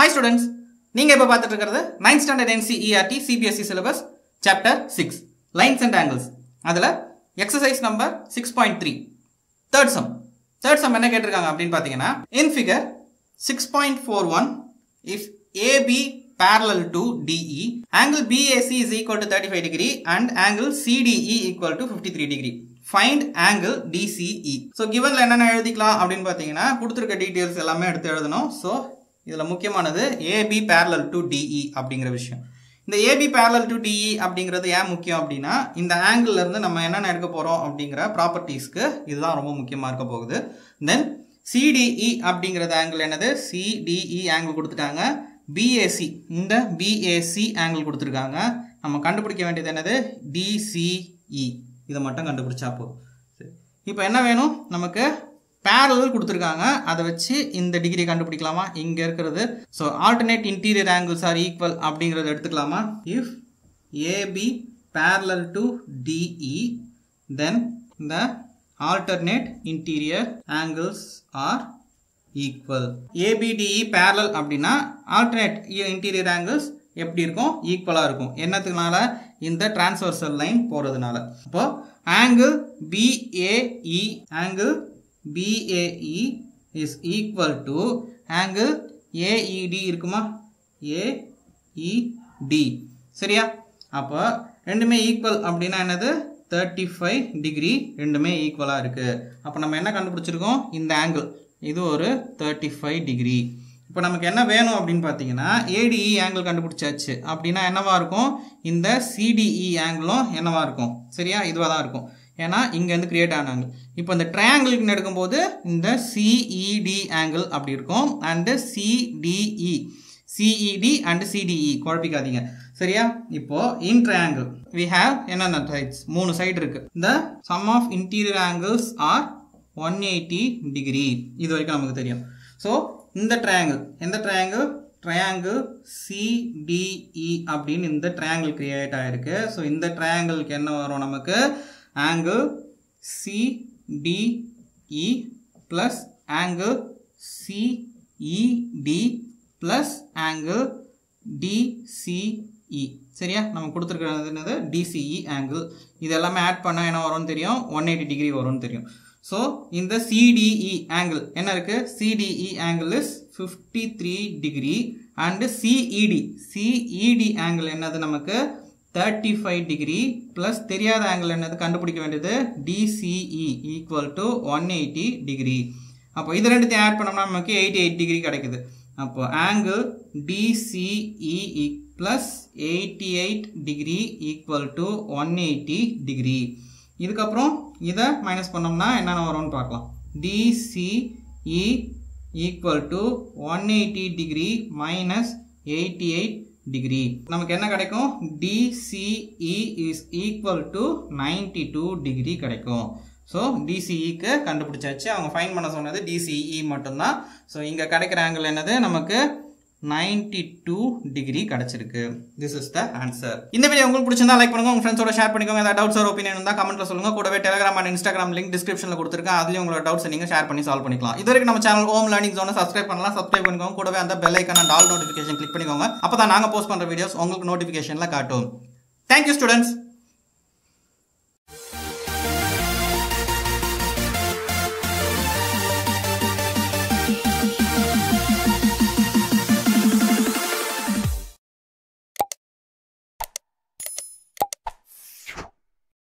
Hi students நீங்கள் இப்போ பார்த்துட்டு இருக்கிறது ninth standard NCERT CBSE syllabus chapter six lines and angles அதில் exercise number six point three third sum third sum என்ன கேட்டிருக்காங்க அப்படின்னு பார்த்தீங்கன்னா in figure six point four one if AB parallel to DE, angle BAC is equal to 35 degree and angle CDE equal to 53 degree. Find angle DCE. So கிவன்ல என்னென்ன எழுதிக்கலாம் அப்படின்னு பார்த்தீங்கன்னா கொடுத்துருக்க டீட்டெயில்ஸ் எல்லாமே எடுத்து எழுதணும் ஸோ இதில் முக்கியமானது ஏபி parallel to DE அப்படிங்கிற விஷயம் இந்த ஏபி parallel to DE அப்படிங்கிறது ஏன் முக்கியம் அப்படின்னா இந்த angle ல இருந்து நம்ம என்னென்ன எடுக்க போகிறோம் அப்படிங்கிற ப்ராப்பர்ட்டிஸ்க்கு இதுதான் ரொம்ப முக்கியமாக இருக்க போகுது தென் சிடிஇ அப்படிங்கிறது ஆங்கிள் என்னது சிடிஇ ஆங்கிள் கொடுத்துட்டாங்க பிஏசி இந்த பிஏசி ஆங்கிள் கொடுத்துருக்காங்க நம்ம கண்டுபிடிக்க வேண்டியது என்னது டிசிஇ இதை மட்டும் கண்டுபிடிச்சா போதும் சரி இப்போ என்ன வேணும் நமக்கு பேரலல் கொடுத்துருக்காங்க அதை வச்சு இந்த டிகிரி கண்டுபிடிக்கலாமா இங்கே இருக்கிறது so alternate interior angles are equal அப்படிங்கிறத எடுத்துக்கலாமா if AB parallel to DE then இந்த alternate interior angles are equal ABDE parallel அப்படின்னா alternate interior angles எப்படி இருக்கும் ஈக்குவலாக இருக்கும் என்னத்துக்குனால இந்த டிரான்ஸ்வர்சல் லைன் போகிறதுனால அப்போ angle BAE angle BAE is equal to angle AED இருக்குமா ஏஇடி சரியா அப்போ ரெண்டுமே ஈக்குவல் அப்படின்னா என்னது தேர்ட்டி ஃபைவ் டிகிரி ரெண்டுமே ஈக்குவலாக இருக்குது அப்போ நம்ம என்ன கண்டுபிடிச்சிருக்கோம் இந்த ஆங்கிள் இது ஒரு தேர்ட்டி ஃபைவ் டிகிரி இப்போ நமக்கு என்ன வேணும் அப்படின்னு பார்த்தீங்கன்னா ஏடிஇ ஆங்கிள் கண்டுபிடிச்சாச்சு அப்படின்னா என்னவா இருக்கும் இந்த சிடிஇ ஆங்கிளும் என்னவா இருக்கும் சரியா இதுவாக தான் இருக்கும் ஏன்னா இங்கேருந்து கிரியேட் ஆன ஆங்கிள் இப்போ இந்த ட்ரையாங்கிள்னு எடுக்கும்போது இந்த சிஇடி ஆங்கிள் அப்படி இருக்கும் and CDE CED and CDE குழப்பிக்காதீங்க சரியா இப்போ இன் ட்ரையாங்கிள் வி ஹாவ் என்னென்ன சைட்ஸ் மூணு சைடு இருக்கு இந்த sum of interior angles are one eighty degree இது வரைக்கும் நமக்கு தெரியும் ஸோ இந்த ட்ரையாங்கிள் எந்த ட்ரையாங்கிள் ட்ரையாங்கிள் சிடிஇ அப்படின்னு இந்த ட்ரையாங்கிள் கிரியேட் ஆயிருக்கு ஸோ இந்த ட்ரையாங்கிளுக்கு என்ன வரும் நமக்கு angle CDE plus angle CED plus angle DCE சரியா நம்ம கொடுத்துருக்கிறது என்னது டிசிஇ ஆங்கிள் இது எல்லாமே ஆட் பண்ணால் என்ன வரும்னு தெரியும் ஒன் எயிட்டி டிகிரி வரும்னு தெரியும் ஸோ இந்த சிடிஇ ஆங்கிள் என்ன இருக்கு CDE angle is fifty three degree and CED CED angle என்னது நமக்கு தேர்ட்டி ஃபைவ் டிகிரி ப்ளஸ் தெரியாத ஆங்கிள் என்னது கண்டுபிடிக்க வேண்டியது DCE equal to one eighty degree அப்போ இது ரெண்டுத்தையும் ஆட் பண்ணோம்னா நமக்கு எயிட்டி எயிட் டிகிரி கிடைக்குது அப்போ angle DCE plus eighty eight degree equal to one eighty degree இதுக்கப்புறம் இதை மைனஸ் பண்ணோம்னா என்னென்ன வரும்னு பார்க்கலாம் DCE equal to one eighty degree minus eighty eight degree நமக்கு என்ன கிடைக்கும் DCE is equal to ninety two degree கிடைக்கும் ஸோ டிசிஇக்கு கண்டுபிடிச்சாச்சு அவங்க ஃபைன் பண்ண சொன்னது டிசிஇ மட்டும்தான் ஸோ இங்கே கிடைக்கிற ஆங்கிள் என்னது நமக்கு நைன்டி டூ டிகிரி கிடைச்சிருக்கு திஸ் இஸ் த ஆன்சர் இந்த வீடியோ உங்களுக்கு பிடிச்சிருந்தா லைக் பண்ணுங்க உங்க ஃப்ரெண்ட்ஸோட ஷேர் பண்ணிக்கோங்க ஏதாவது டவுட்ஸ் ஆர் ஒப்பீனியன் இருந்தால் கமெண்ட்ல சொல்லுங்க கூடவே டெலிகிராம் அண்ட் இன்ஸ்டாகிராம் லிங்க் டிஸ்கிரிப்ஷனில் கொடுத்துருக்கேன் அதுலேயும் உங்களோட டவுட்ஸ் நீங்கள் ஷேர் பண்ணி சால்வ் பண்ணிக்கலாம் இது வரைக்கும் நம்ம சேனல் ஹோம் லேர்னிங் ஜோனை சப்ஸ்கிரைப் பண்ணலாம் சப்ஸ்கிரைப் பண்ணிக்கோங்க கூடவே அந்த bell icon and all notification click பண்ணிக்கோங்க அப்போ தான் நாங்கள் போஸ்ட் பண்ணுற வீடியோஸ் உங்களுக்கு நோட்டிஃபிகேஷனில் காட்டும் தேங்க்யூ ஸ்டூடெண்ட்ஸ்